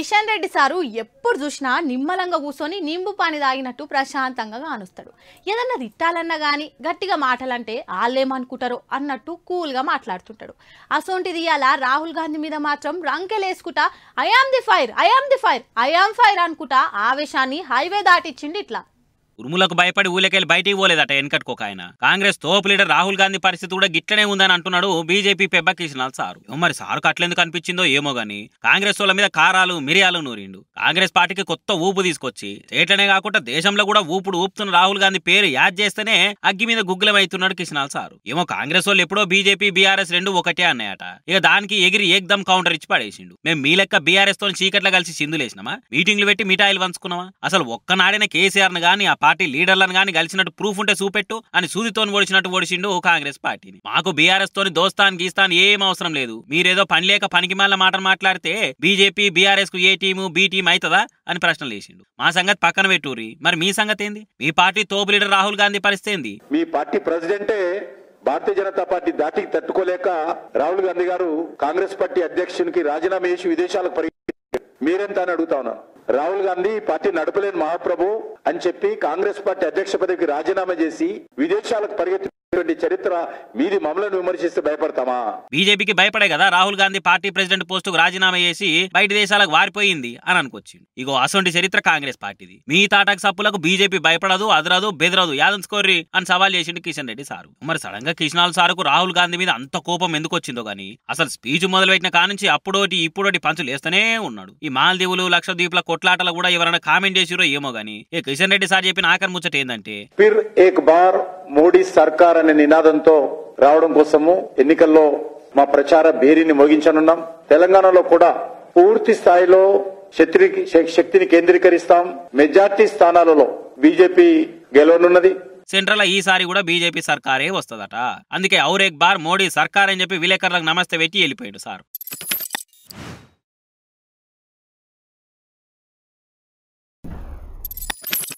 Kishan Reddy sir ఎప్పుడు చూసినా నిమ్మలంగా కూర్చొని నింబు పాని తాగినట్టు ప్రశాంతంగా కానుస్తాడు ఏదన్నా తిట్టాలన్నా కానీ గట్టిగా మాటలంటే వాళ్ళేమనుకుంటారో అన్నట్టు కూల్గా మాట్లాడుతుంటాడు అసొంటిది ఇవాళ రాహుల్ గాంధీ మీద మాత్రం రంకెలేసుకుంటా I am the fire I am the fire I am fire అనుకుంటా ఆవేశాన్ని హైవే దాటిచ్చిండి ఇట్లా ఉరుములకు భయపడి ఊళ్ళకెళ్ళి బయటికి పోలేదట వెనకట్టుకోక ఆయన కాంగ్రెస్ తోపు లీడర్ రాహుల్ గాంధీ పరిస్థితి కూడా గిట్లనే ఉందని అంటున్నాడు బీజేపీ పెబ్బ కిషనాల్ సారు ఏమో మరి సారు కట్లేందుకు అనిపించిందో ఏమో గాని కాంగ్రెస్ వాళ్ళ మీద కారాలు మిరియాలు నూరిండు కాంగ్రెస్ పార్టీకి కొత్త ఊపు తీసుకొచ్చి స్టేట్లనే కాకుండా దేశంలో కూడా ఊపుడు ఊపుతున్న రాహుల్ గాంధీ పేరు యాద్ చేస్తేనే అగ్గి మీద గుగ్గులమవుతున్నాడు కిషనాల్ సారు ఏమో కాంగ్రెస్ వాళ్ళు ఎప్పుడో బీజేపీ బీఆర్ఎస్ రెండు ఒకటే అన్నాయట ఇక దానికి ఎగిరి ఏకదమ్ కౌంటర్ ఇచ్చి పడేసిండు మేము మీ లెక్క బీఆర్ఎస్ తో చీకట్ల కలిసి సిందులేసినామా మీటింగ్లు పెట్టి మిఠాయిలు పంచుకున్నామా అసలు ఒక్కనాడైన కేసీఆర్ ను గాని ఆ పార్టీ లీడర్లను గాని కలిసినట్టు ప్రూఫ్ ఉంటే చూపెట్టు అని సూదితోని ఓడిచినట్టు ఓడిచిండు కాంగ్రెస్ పార్టీని మాకు బీఆర్ఎస్ తోని దోస్తాన్ గీస్తాన్ ఏం అవసరం లేదు మీరేదో పని లేక పనికి మాల మాటలు మాట్లాడితే బీజేపీ బీఆర్ఎస్ కు ఏ టీము బి టీం అవుతుందా అని ప్రశ్నలు వేసిండు మా సంగతి పక్కన పెట్టుర్రి మరి మీ సంగతి ఏంది మీ పార్టీ తోపు లీడర్ రాహుల్ గాంధీ పరిస్థితి ఏంది మీ పార్టీ ప్రెసిడెంటే భారతీయ జనతా పార్టీ దాటికి తట్టుకోలేక రాహుల్ గాంధీ గారు కాంగ్రెస్ పార్టీ అధ్యక్షునికి రాజీనామా చేసి విదేశాలకు పరి మీరెంత అని అడుగుతా ఉన్నాను రాహుల్ గాంధీ పార్టీ నడపలేని మహాప్రభు అని చెప్పి కాంగ్రెస్ పార్టీ అధ్యక్ష పదవికి రాజీనామా చేసి విదేశాలకు పరిగెత్తినటువంటి చరిత్ర మీది మమ్మల్ని విమర్శిస్తే భయపడతామా బీజేపీకి భయపడే కదా రాహుల్ గాంధీ పార్టీ ప్రెసిడెంట్ పోస్టుకు రాజీనామా చేసి బయట దేశాలకు వారిపోయింది అని అనుకొచ్చింది ఇగో అసొంటి చరిత్ర కాంగ్రెస్ పార్టీది మీ తాటాకు సప్పులకు బీజేపీ భయపడదు అదరదు బెదరదు యాదన్స్కోర్రి అని సవాల్ చేసిండు కిషన్ రెడ్డి సారు మరి సడన్ గా కిషనాల్ సారుకు రాహుల్ గాంధీ మీద అంత కోపం ఎందుకు వచ్చిందో గానీ అసలు స్పీచ్ మొదలు పెట్టిన కానుంచి అప్పుడోటి ఇప్పుడోటి పంచులు వేస్తూనే ఉన్నాడు ఈ మాల్దీవులు లక్షద్వీప్ల కొట్లాటలు కూడా ఎవరైనా కామెంట్ చేసిరో ఏమో గానీ ఈ కిషన్ రెడ్డి సార్ చెప్పిన ఆఖరి ముచ్చట ఏంటంటే ఫిర్ ఏక్ బార్ మోడీ సర్కార్ అనే నినాదంతో రావడం కోసము ఎన్నికల్లో మా ప్రచార బేరీని మోగించనున్నాం తెలంగాణలో కూడా పూర్తి స్థాయిలో శక్తి శక్తిని కేంద్రీకరిస్తాం మెజార్టీ స్థానాలలో బీజేపీ గెలవనున్నది సెంట్రల్ ఈసారి కూడా బీజేపీ సర్కారే వస్తదట అందుకే ఔరేక్ బార్ మోడీ సర్కార్ అని చెప్పి విలేకరులకు నమస్తే పెట్టి వెళ్ళిపోయాడు సార్